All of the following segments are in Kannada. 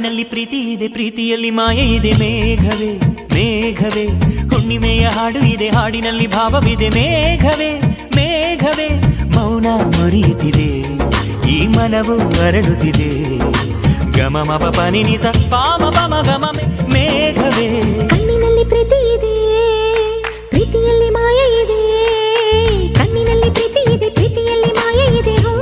ಕಣ್ಣಿನಲ್ಲಿ ಪ್ರೀತಿ ಇದೆ ಪ್ರೀತಿಯಲ್ಲಿ ಮಾಯೆ ಇದೆ ಮೇಘವೇ ಮೇಘವೇ ಹುಣ್ಣಿಮೆಯ ಹಾಡು ಇದೆ ಹಾಡಿನಲ್ಲಿ ಭಾವವಿದೆ ಮೇಘವೇ ಮೇಘವೇ ಮೌನ ಮುರಿಯುತ್ತಿದೆ ಈ ಮನವು ಅರಳುತ್ತಿದೆ ಗಮ ಮಪ ಪನಿ ನಿಸ ಪಾಮ ಪಮ ಗಮ ಮೆ- ಮೇಘವೇ ಕಣ್ಣಿನಲ್ಲಿ ಪ್ರೀತಿ ಇದೆ ಪ್ರೀತಿಯಲ್ಲಿ ಮಾಯ ಇದೆ ಕಣ್ಣಿನಲ್ಲಿ ಪ್ರೀತಿ ಇದೆ ಪ್ರೀತಿಯಲ್ಲಿ ಮಾಯ ಇದೆ ಹೋ.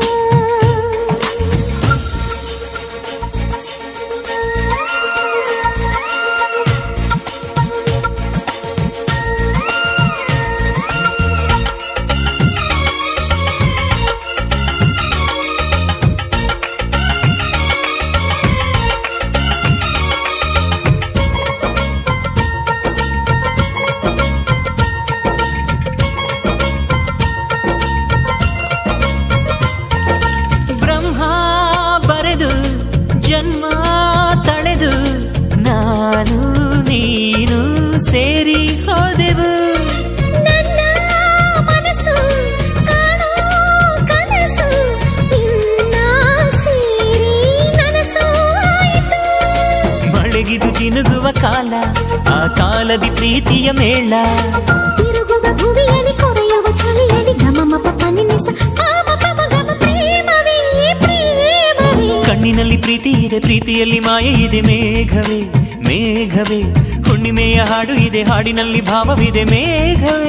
ಬ್ರಹ್ಮ ಬರೆದು ಜನ್ಮ ತಳೆದು ನಾನು ನೀನು ಸೇರಿ ಹೋದೆವು ನನ್ನ ಮನಸ್ಸು ಕಾಣೋ ಕನಸು ನಿನ್ನ ಸೇರಿ ನನಸು ಆಯಿತು ಮಳಗಿದು ಜಿನುಗುವ ಕಾಲ ಆ ಕಾಲದಿ ಪ್ರೀತಿಯ ಮೇಳ ತಿರುಗುವ ಭುವಿಯಲ್ಲಿ ಕೊರೆಯುವ ಚಳಿಯಲ್ಲಿ ಗಮ ಮಪ ಪನಿನಿಸ ಪಾಮ ಪಮ ಗಮ ಪ್ರೇಮವೇ ಪ್ರೇಮವೇ ಕಣ್ಣಿನಲ್ಲಿ ಪ್ರೀತಿ ಇದೆ ಪ್ರೀತಿಯಲ್ಲಿ ಮಾಯೆ ಇದೆ ಮೇಘವೇ ಮೇಘವೇ ಹುಣ್ಣಿಮೆಯ ಹಾಡು ಇದೆ ಹಾಡಿನಲ್ಲಿ ಭಾವವಿದೆ ಮೇಘವೇ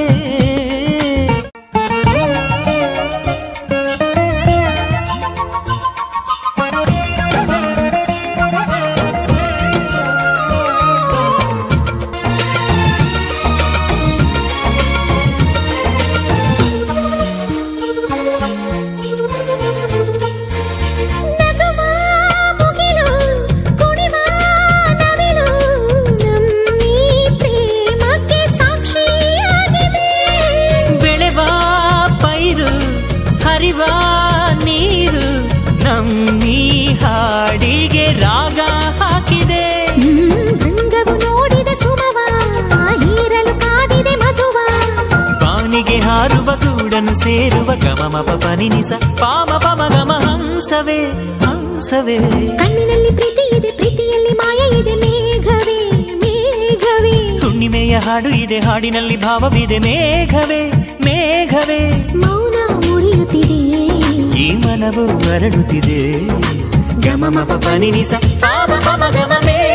ನಗುವ ಮುಗಿಲು ಕುಣಿವ ನವಿಲು ನಮ್ಮಿ ಪ್ರೇಮಕ್ಕೆ ಸಾಕ್ಷಿಯಾಗಿದೆ ಬೆಳೆವ ಪೈರು ಹರಿವ ನೀರು ನಮ್ಮಿ ಹಾಡಿಗೆ ರಾಗ ಹಾಕಿದೆ ಭೃಂಗವು ನೋಡಿದ ಸುಮವ ಹೀರಲು ಕಾದಿದೆ ಮಧುವ ಬಾನಿಗೆ ಹಾರುವ ಗೂಡನು ಸೇರುವ ಗಮ ಮಪ ಪನಿನಿಸ ಪಾಮ ಪಮ ಗಮ ಹಂಸವೇ ಹಂಸವೇ ಕಣ್ಣಿನಲ್ಲಿ ಪ್ರೀತಿ ಇದೆ ಪ್ರೀತಿಯಲ್ಲಿ ಮಾಯ ಇದೆ ಮೇಘವೇ ಮೇಘವೇ ಹುಣ್ಣಿಮೆಯ ಹಾಡು ಇದೆ ಹಾಡಿನಲ್ಲಿ ಭಾವವಿದೆ ಮೇಘವೇ ಮೇಘವೇ ಮೌನ ಮುರಿಯುತ್ತಿದೆ ಈ ಮನವು ಅರಳುತ್ತಿದೆ ಗಮ ಮಪ ಪನಿನಿಸ ಪಾಮ ಪಮ ಗಮ ಮೇ